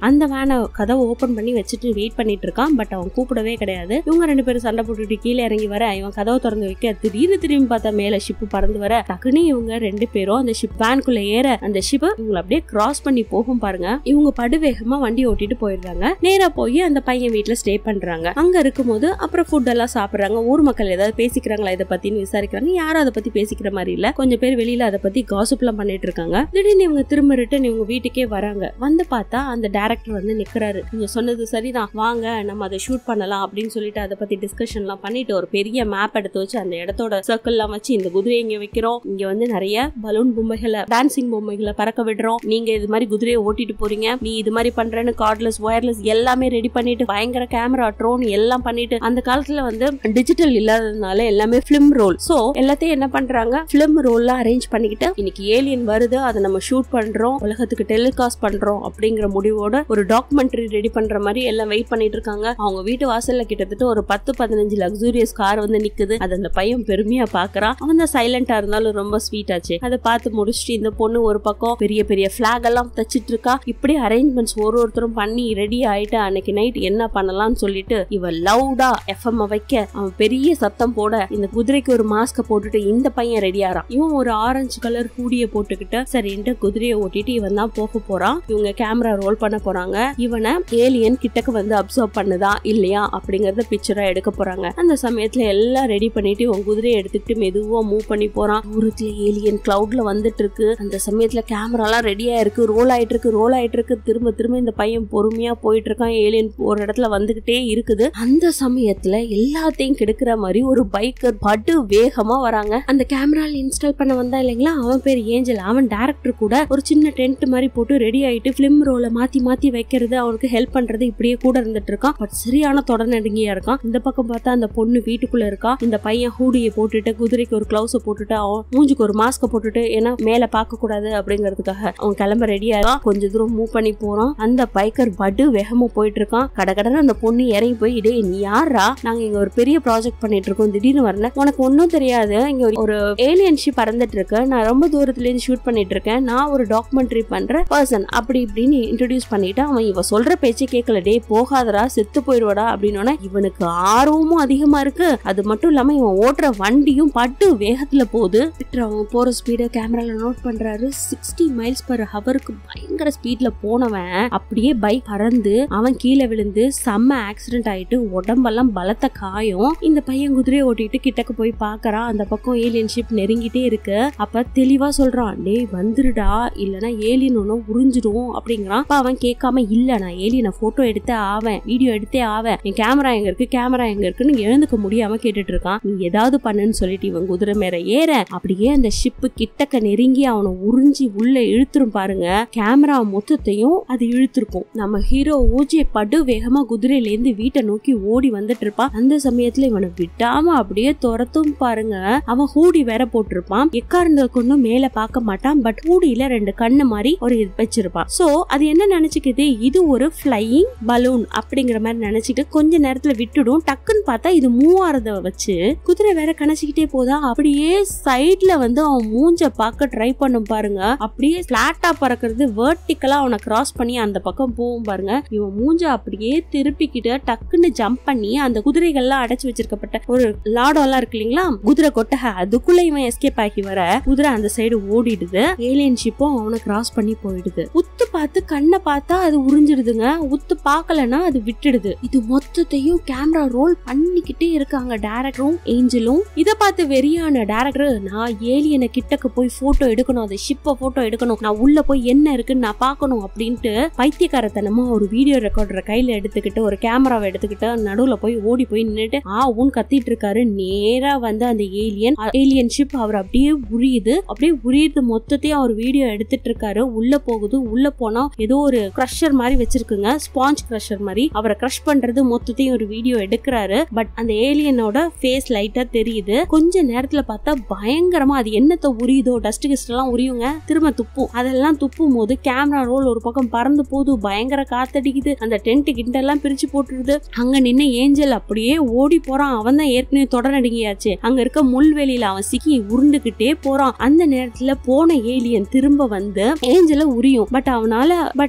அந்த வேனை கதவை ஓபன் பண்ணி வச்சுட்டு வெயிட் பண்ணிட்டு இருக்கான் பட் அவன் கூப்பிடவே கிடையாது இவங்க ரெண்டு பேரும் சண்டை போட்டுட்டு கீழே இறங்கி வர இவன் கதவை திறந்து வைக்க திடீர்னு திரும்பி பார்த்தா மேல ஷிப் பறந்து வர டக்குன்னு இவங்க ரெண்டு பேரும் அந்த ஷிப் வேனுக்குள்ள ஏற அந்த ஷிப் இவங்களை அப்படியே கிராஸ் பண்ணி போகும் பாருங்க இவங்க படுவேகமா வண்டி ஓட்டிட்டு போயிடுறாங்க நேரா போய் அந்த பையன் வீட்டுல ஸ்டே பண்றாங்க அங்க இருக்கும்போது அப்புறம் ஃபுட் எல்லாம் சாப்பிடுறாங்க ஊர் மக்கள் ஏதாவது பேசிக்கிறாங்களா இதை பத்தின்னு விசாரிக்கிறாங்க யாரும் அதை பத்தி பேசிக்கிற மாதிரி இல்ல கொஞ்சம் பேர் வெளியில அதை பத்தி காசிப் எல்லாம் பண்ணிட்டு இருக்காங்க திடீர்னு இவங்க திரும்ப ரிட்டன் இவங்க வீட்டுக்கே வராங்க வந்து பார்த்தா அந்த டேரக்டர் வந்து நிக்கிறாரு நீங்க சொன்னது சரிதான் வாங்க நம்ம அதை ஷூட் பண்ணலாம் அப்படின்னு சொல்லிட்டு அதை பத்தி டிஸ்கஷன் எல்லாம் பண்ணிட்டு ஒரு பெரிய மேப் எடுத்து வச்சு அந்த இடத்தோட சர்க்கிள் எல்லாம் வச்சு இந்த குதிரையை இங்க வைக்கிறோம் இங்க வந்து நிறைய பலூன் பொம்மைகளை டான்சிங் பொம்மைகளை பறக்க விடுறோம் நீங்க இது மாதிரி குதிரையை ஓட்டிட்டு போறீங்க நீ இது மாதிரி பண்றேன்னு கார்ட்லெஸ் ஒயர்லெஸ் எல்லாமே ரெடி பண்ணிட்டு பயங்கர கேமரா ட்ரோன் எல்லாம் பண்ணிட்டு அந்த காலத்துல வந்து டிஜிட்டல் இல்லாததுனால எல்லாமே பிலிம் ரோல் சோ எல்லாத்தையும் என்ன பண்றாங்க பிலிம் ரோல்ல அரேஞ்ச் பண்ணிக்கிட்டு இன்னைக்கு ஏலியன் வருது அதை நம்ம ஷூட் பண்றோம் உலகத்துக்கு டெலிகாஸ்ட் பண்றோம் அப்படிங்கிற முடிவோட ஒரு டாக்குமெண்ட்ரி ரெடி பண்ற மாதிரி எல்லாம் வெயிட் பண்ணிட்டு இருக்காங்க அவங்க வீட்டு வாசல்ல கிட்டத்தட்ட ஒரு பத்து பதினஞ்சு லக்ஸூரியஸ் கார் வந்து நிக்குது அது அந்த பையன் பெருமையா பாக்குறான் அவன் தான் சைலண்டா இருந்தாலும் ரொம்ப ஸ்வீட் ஆச்சு அதை பார்த்து முடிச்சுட்டு இந்த பொண்ணு ஒரு பக்கம் பெரிய பெரிய பிளாக் எல்லாம் தச்சிட்டு இருக்கா இப்படி அரேஞ்ச்மெண்ட்ஸ் ஒரு ஒருத்தரும் பண்ணி ரெடி ஆயிட்டு அன்னைக்கு நைட் என்ன பண்ணலாம்னு சொல்லிட்டு இவ லவுடா எஃப்எம் வைக்க அவன் பெரிய சத்தம் போட இந்த குதிரைக்கு ஒரு மாஸ்க போட்டுட்டு இந்த பையன் ரெடி ஆறான் இவன் ஒரு ஆரஞ்சு கலர் ஹூடிய போட்டுக்கிட்டு சரின்ட்டு குதிரையை ஓட்டிட்டு இவன் தான் போக போறான் இவங்க கேமரா ரோல் பண்ண போறாங்க இவனை ஏலியன் கிட்டக்கு வந்து அப்சர்வ் பண்ணுதா இல்லையா அப்படிங்கறத பிக்சரா எடுக்க போறாங்க அந்த சமயத்துல எல்லாம் ரெடி பண்ணிட்டு இவன் குதிரையை எடுத்துக்கிட்டு மெதுவா மூவ் பண்ணி போறான் தூரத்துல ஏலியன் கிளவுட்ல வந்துட்டு இருக்கு அந்த சமயத்துல கேமராலாம் ரெடியா இருக்கு ரோல் ஆயிட்டு இருக்கு ரோல் ஆயிட்டு இருக்கு திரும்ப திரும்ப இந்த பையன் பொறுமையா போயிட்டு இருக்கான் ஏலியன் ஒரு இடத்துல வந்துகிட்டே இருக்குது அந்த சமயத்துல எல்லாத்தையும் கெடுக்கிற மாதிரி ஒரு பைக்கர் படு வேகமா வராங்க அந்த கேமரால இன்ஸ்டால் பண்ண வந்தா இல்லைங்களா அவன் பேர் ஏஞ்சல் அவன் டேரக்டர் கூட ஒரு சின்ன டென்ட் மாதிரி போட்டு ரெடி ஆயிட்டு பிலிம் ரோல மாத்தி மாத்தி வைக்கிறது அவனுக்கு ஹெல்ப் பண்றது இப்படியே கூட இருந்துட்டு இருக்கான் பட் சரியான தொடர்நடுங்கியா இருக்கான் இந்த பக்கம் பார்த்தா அந்த பொண்ணு வீட்டுக்குள்ள இருக்கா இந்த பையன் ஹூடியை போட்டுட்டு குதிரைக்கு ஒரு கிளவுஸ போட்டுட்டு அவன் மூஞ்சுக்கு ஒரு மாஸ்க போட்டுட்டு ஏன்னா மேல பார்க்க கூடாது அப்படிங்கிறதுக்காக அவன் கிளம்ப ரெடியா இருக்கான் கொஞ்ச தூரம் மூவ் பண்ணி போறான் அந்த பைக்கர் படு வேகமா போயிட்டு இருக்கான் கடகடன்னு அந்த பொண்ணு இறங்கி போய் டேய் நீ யாரா நாங்க இங்க ஒரு பெரிய ப்ராஜெக்ட் பண்ணிட்டு இருக்கோம் திடீர்னு வரல உனக்கு ஒன்னும் தெரியாது இங்க ஒரு- ஒரு ஏலியன் ஷிப் பறந்துட்டு இருக்கு நான் ரொம்ப தூரத்துல இருந்து ஷூட் பண்ணிட்டு இருக்கேன் நான் ஒரு டாக்குமெண்ட்ரி பண்ற பர்சன் அப்படி இப்படின்னு இன்ட்ரடியூஸ் பண்ணிட்டு அவன் இவ சொல்ற பேச்சே கேட்கல டேய் போகாதடா செத்து போயிடுவாடா அப்படின்னு இவனுக்கு ஆர்வமும் அதிகமா இருக்கு அது மட்டும் இல்லாம இவன் ஓட்டுற வண்டியும் பட்டு வேகத்துல போகுது விக்டர் அவன் போற ஸ்பீட கேமரால நோட் பண்றாரு சிக்ஸ்டி மைல்ஸ் பர் ஹவருக்கு பயங்கர ஸ்பீட்ல போனவன் அப்படியே பைக் பறந்து அவன் கீழே விழுந்து செம்ம ஆக்சிடென்ட் ஆயிட்டு உடம்பெல்லாம் பலத்த காயம் இந்த பையன் குதிரையை ஓட்டிட்டு கிட்டக்கு போய் பாக்குறான் அந்த பக்கம் ஏலியன் ஷிப் நெருங்கிட்டே இருக்கு அப்ப தெளிவா சொல்றான் டேய் வந்துருடா இல்லனா ஏலியன் ஒன்னும் உறிஞ்சிடும் அப்படிங்கிறான் அப்ப அவன் கேட்காம இல்ல நான் ஏலியனை போட்டோ எடுத்தே ஆவேன் வீடியோ எடுத்தே ஆவேன் என் கேமரா எங்க இருக்கு கேமரா எங்க இருக்குன்னு எழுந்துக்க முடியாம கேட்டுட்டு இருக்கான் நீ ஏதாவது பண்ணுன்னு சொல்லிட்டு இவன் குதிரை மேல ஏற அப்படியே அந்த ஷிப்பு கிட்டக்க நெருங்கி அவனை உறிஞ்சி உள்ள இழுத்துரும் பாருங்க கேமரா மொத்தத்தையும் அது இழுத்துருக்கும் நம்ம ஹீரோ ஓஜே படு வேகமா குதிரையில இருந்து வீட்டை நோக்கி ஓடி வந்துட்டு இருப்பான் அந்த சமயத்துல இவனை விடாம அப்படியே துரத்தும் பாருங்க அவன் ஹூடி வேற போட்டிருப்பான் எக்காரணத்தை கொண்டும் மேல பார்க்க மாட்டான் பட் ஹூடியில ரெண்டு கண்ணு மாதிரி ஒரு இது வச்சிருப்பான் சோ அது என்ன நினைச்சுக்குது இது ஒரு ஃபிளையிங் பலூன் அப்படிங்கிற மாதிரி நினைச்சிட்டு கொஞ்ச நேரத்துல விட்டுடும் டக்குன்னு பார்த்தா இது மூவ் ஆறத வச்சு குதிரை வேற கணச்சிக்கிட்டே போதா அப்படியே சைட்ல வந்து அவன் மூஞ்ச பார்க்க ட்ரை பண்ணும் பாருங்க அப்படியே பிளாட்டா பறக்கிறது வேர்ட்டிக்கலா அவனை கிராஸ் பண்ணி அந்த பக்கம் போகும் பாருங்க இவன் மூஞ்ச அப்படியே திருப்பிக்கிட்டு டக்குன்னு ஜம்ப் பண்ணி அந்த குதிரைகள்லாம் அடைச்சு வச்சிருக்கப்பட்ட ஒரு லாடம் எல்லாம் இருக்கு இல்லைங்களா குதிரை கொட்டகை அதுக்குள்ள இவன் எஸ்கேப் ஆகி வர குதிரை அந்த சைடு ஓடிடுது ஏலியன் ஷிப்பும் அவனை கிராஸ் பண்ணி போயிடுது உத்து பார்த்து கண்ணை பார்த்தா அது உறிஞ்சிடுதுங்க உத்து பார்க்கலன்னா அது விட்டுடுது இது மொத்தத்தையும் கேமரா ரோல் பண்ணிக்கிட்டே இருக்காங்க டேரக்டரும் ஏஞ்சலும் இத பார்த்து வெறியான டேரக்டர் நான் ஏலியனை கிட்டக்கு போய் போட்டோ எடுக்கணும் அந்த ஷிப்பை போட்டோ எடுக்கணும் நான் உள்ள போய் என்ன இருக்குன்னு நான் பார்க்கணும் அப்படின்ட்டு பைத்தியக்காரத்தனமா ஒரு வீடியோ ரெக்கார்டரை கையில எடுத்துக்கிட்டு ஒரு கேமராவை எடுத்துக்கிட்டு நடுவுல போய் ஓடி போய் நின்னுட்டு ஆ ஊன் கத்திட்டு இருக்காரு நேரா வந்து அந்த ஏலியன் ஏலியன் ஷிப் அவர் அப்படியே உரியுது அப்படியே உரியுது மொத்தத்தையும் அவர் வீடியோ எடுத்துட்டு இருக்காரு உள்ள போகுது உள்ள போனா ஏதோ ஒரு க்ரஷர் மாதிரி வச்சிருக்குங்க ஸ்பாஞ்ச் க்ரஷர் மாதிரி அவரை க்ரஷ் பண்றது மொத்தத்தையும் ஒரு வீடியோ எடுக்கிறாரு பட் அந்த ஏலியனோட ஃபேஸ் லைட்டா தெரியுது கொஞ்ச நேரத்துல பார்த்தா பயங்கரமா அது என்னத்த உரியுதோ டஸ்ட் கிஸ்ட் எல்லாம் உரியுங்க திரும்ப துப்பும் அதெல்லாம் துப்பும் போது கேமரா ரோல் ஒரு பக்கம் பறந்து போகுது பயங்கர காத்தடிக்குது அந்த டென்ட் கிண்டெல்லாம் பிரிச்சு போட்டுருது அங்க நின்னு ஏஞ்சல் அப்படியே ஓடி போறான் அவன் தான் ஏற்கனவே தொடர்நடுங்கியாச்சு அங்க இருக்க முள்வெளியில அவன் சிக்கி உருண்டுகிட்டே போறான் அந்த நேரத்துல போன ஏலியன் திரும்ப வந்து ஏஞ்சல உரியும் பட் அவனால பட் ஏலியன்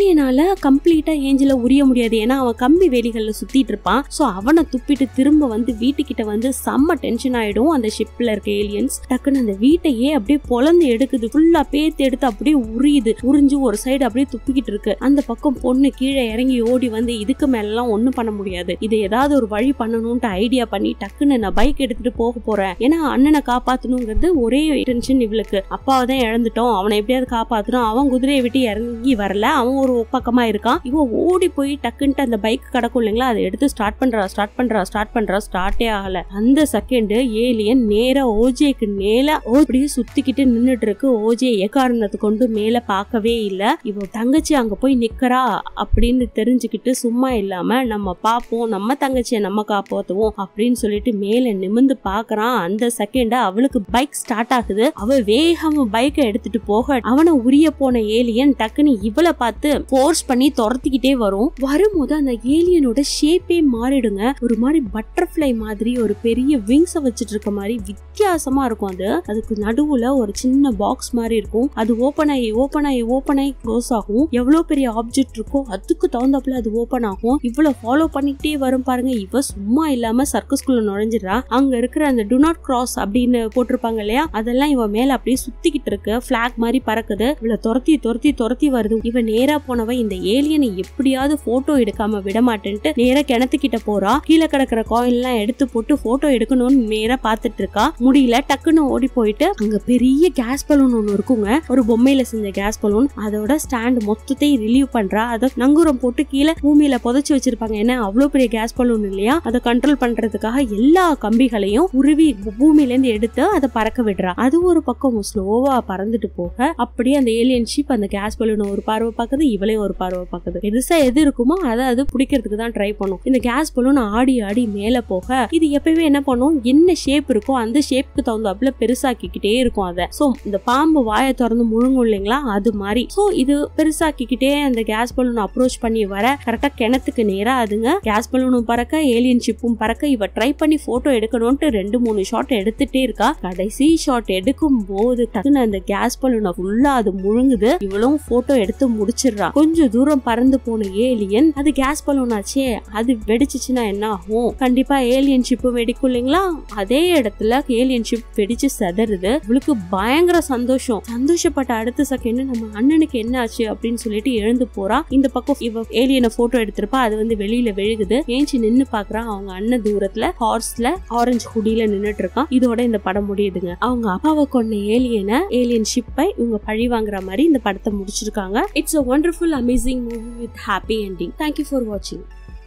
ஏலியனால கம்ப்ளீட்டா ஏஞ்சல உரிய முடியாது ஏன்னா அவன் கம்பி வேலிகள்ல சுத்திட்டு இருப்பான் சோ அவனை துப்பிட்டு திரும்ப வந்து வீட்டுக்கிட்ட வந்து செம்ம டென்ஷன் ஆயிடும் அந்த ஷிப்ல இருக்க ஏலியன்ஸ் டக்குன்னு அந்த வீட்டையே அப்படியே பொலந்து எடுக்குது ஃபுல்லா பேத்து எடுத்து அப்படியே உரியுது உறிஞ்சு ஒரு சைடு அப்படியே துப்பிக்கிட்டு இருக்கு அந்த பக்கம் பொண்ணு கீழே இறங்கி ஓடி வந்து இதுக்கு மேலாம் ஒண்ணும் பண்ண முடியாது இது ஏதாவது ஒரு வழி பண்ணணும்ட்டு ஐடியா பண்ணி டக்குன்னு நான் பைக் எடுத்துட்டு போக போறேன் ஏன்னா அண்ணனை காப்பாத்தணுங்கிறது ஒரே டென்ஷன் இவளுக்கு அப்பாவை தான் இழந்துட்டோம் அவனை எப்படியாவது காப்பாத்தணும் அவன் குதிரையை விட்டு இறங்கி வரல அவன் ஒரு பக்கமா இருக்கான் இவன் ஓடி போய் டக்குன்ட்டு அந்த பைக் கிடக்கும் இல்லைங்களா அதை எடுத்து ஸ்டார்ட் பண்றா ஸ்டார்ட் பண்றா ஸ்டார்ட் பண்றா ஸ்டார்ட்டே ஆகல அந்த செகண்ட் ஏலியன் நேரா ஓஜேக்கு மேல ஓ- அப்படியே சுத்திக்கிட்டு நின்னுட்டு இருக்கு ஓஜே எக்காரணத்தை கொண்டு மேல பார்க்கவே இல்ல இவ தங்கச்சி அங்க போய் நிக்கிறா அப்படின்னு தெரிஞ்சுக்கிட்டு சும்மா இல்லாம நம்ம பாப்போம் நம்ம தங்கச்சியை நம்ம காப்பாத்துவோம் அப்படின்னு சொல்லிட்டு மேல நிமிந்து பாக்குறான் அந்த செகண்ட் அவளுக்கு பைக் ஸ்டார்ட் ஆகுது அவ வேகமா பைக்கை எடுத்துட்டு போக அவனை உரிய போன ஏலியன் டக்குன்னு இவளை பார்த்து ஃபோர்ஸ் பண்ணி துரத்திக்கிட்டே வரும் வரும்போது அந்த ஏலியனோட ஷேப்பே மாறிடுங்க ஒரு மாதிரி பட்டர்ஃப்ளை மாதிரி ஒரு பெரிய விங்ஸ வச்சுட்டு இருக்க மாதிரி வித்தியாசமா இருக்கும் அது அதுக்கு நடுவுல ஒரு சின்ன பாக்ஸ் மாதிரி இருக்கும் அது ஓபன் ஆகி ஓபன் ஆகி ஓபன் ஆகி க்ளோஸ் ஆகும் எவ்வளவு பெரிய ஆப்ஜெக்ட் இருக்கோ அதுக்கு தகுந்தாப்புல அது ஓபன் ஆகும் இவ்வளவு ஃபாலோ பண்ணிக்கிட்டே வரும் பாருங்க இவ சும்மா இல்லாம சர்க்கஸ்குள்ள நுழைஞ்சிடறா அங்க இருக்கிற அந்த டு நாட் கிராஸ் அப்படின்னு போட்டிருப்பாங்க இல்லையா அதெல்லாம் இவ மேல அப்படியே சுத்திக்கிட்டு இருக்கு பிளாக் மாதிரி பறக்குது இவளை துரத்தி துரத்தி துரத்தி வருது இவ நேரா போனவ இந்த ஏலியனை எப்படியாவது போட்டோ எடுக்காம விட மாட்டேன்ட்டு நேரா கிணத்துக்கிட்ட போறா கீழே கிடக்குற காயின் எல்லாம் எடுத்து போட்டு போட்டோ எடுக்கணும்னு நேரா பாத்துட்டு இருக்கா முடியல டக்குன்னு ஓடி போயிட்டு அங்க பெரிய கேஸ் பலூன் ஒண்ணு இருக்குங்க ஒரு பொம்மையில செஞ்ச கேஸ் பலூன் அதோட ஸ்டாண்ட் மொத்தத்தையும் ரிலீவ் பண்றா அதை நங்கூரம் போட்டு கீழே பூமியில புதைச்சு வச்சிருப்பாங்க ஏன்னா அவ்வளவு பெரிய கேஸ் பலூன் இல்லையா அதை கண்ட்ரோல் பண்றதுக்காக எல்லா கம்பிகளையும் உருவி பூமியில இருந்து எடுத்து அதை பறக்க விடுறா அது ஒரு பக்கம் ஸ்லோவா பறந்துட்டு போக அப்படியே அந்த ஏலியன் ஷிப் அந்த கேஸ் பலூனை ஒரு பார்வை பார்க்குது இவளையும் ஒரு பார்வை பார்க்குது பெருசா எது இருக்குமோ அதை அது பிடிக்கிறதுக்கு தான் ட்ரை பண்ணும் இந்த கேஸ் பலூன் ஆடி ஆடி மேல போக இது எப்பயுமே என்ன பண்ணும் என்ன ஷேப் இருக்கோ அந்த ஷேப்புக்கு தகுந்தாப்புல பெருசாக்கிக்கிட்டே இருக்கும் அதை சோ இந்த பாம்பு வாயை திறந்து முழுங்கும் இல்லைங்களா அது மாதிரி சோ இது பெருசாக்கிக்கிட்டே அந்த கேஸ் பலூன் அப்ரோச் பண்ணி வர கரெக்டா கிணத்துக்கு நேரா அதுங்க கேஸ் பலூனும் பறக்க ஏலியன் ஷிப்பும் பறக்க இவ ட்ரை பண்ணி போட்டோ எடுக்கணும்ட்டு ரெண்டு மூணு ஷாட் எடுத்துட்டே இருக்கா கடைசி ஷாட் எடுக்கும் போது டக்குன்னு அந்த கேஸ் பலூனை ஃபுல்லா அது முழுங்குது இவளும் போட்டோ எடுத்து முடிச்சிடுறா கொஞ்சம் தூரம் பறந்து போன ஏலியன் அது கேஸ் பலூன் ஆச்சே அது வெடிச்சிச்சுன்னா என்ன ஆகும் கண்டிப்பா ஏலியன் ஷிப் வெடிக்கும் இல்லைங்களா அதே இடத்துல ஏலியன் ஷிப் வெடிச்சு செதறுது இவளுக்கு பயங்கர சந்தோஷம் சந்தோஷப்பட்ட அடுத்த செகண்ட் நம்ம அண்ணனுக்கு என்ன ஆச்சு அப்படின்னு சொல்லிட்டு எழுந்து போறா இந்த பக்கம் இவ ஏலியனை போட்டோ எடுத்திருப்பா அது வந்து வெளியில விழுகுது ஏஞ்சி நின்னு பாக்குறா அவங்க அண்ணன் தூரத்துல ஹார்ஸ்ல ஆரஞ்சு ஹுடியில நின்னுட்டு இருக்கான் இதோட இந்த படம் முடியுதுங்க அவங்க அப்பாவை கொண்ட ஏலியனை ஏலியன் ஷிப்பை இவங்க பழி வாங்குற மாதிரி இந்த படத்தை முடிச்சிருக்காங்க it's a wonderful amazing movie with happy ending thank you for watching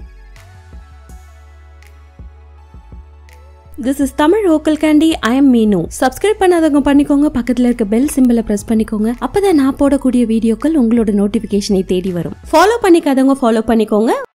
this is Tamil vocal candy I am Meenu subscribe பண்ணாதவங்க பண்ணிக்கோங்க பக்கத்துல இருக்க பெல் சிம்பிளை பிரஸ் பண்ணிக்கோங்க அப்பதான் நான் போடக்கூடிய வீடியோக்கள் உங்களோட நோட்டிபிகேஷனை தேடி வரும் ஃபாலோ பண்ணிக்காதவங்க ஃபாலோ பண்ணிக்கோங்க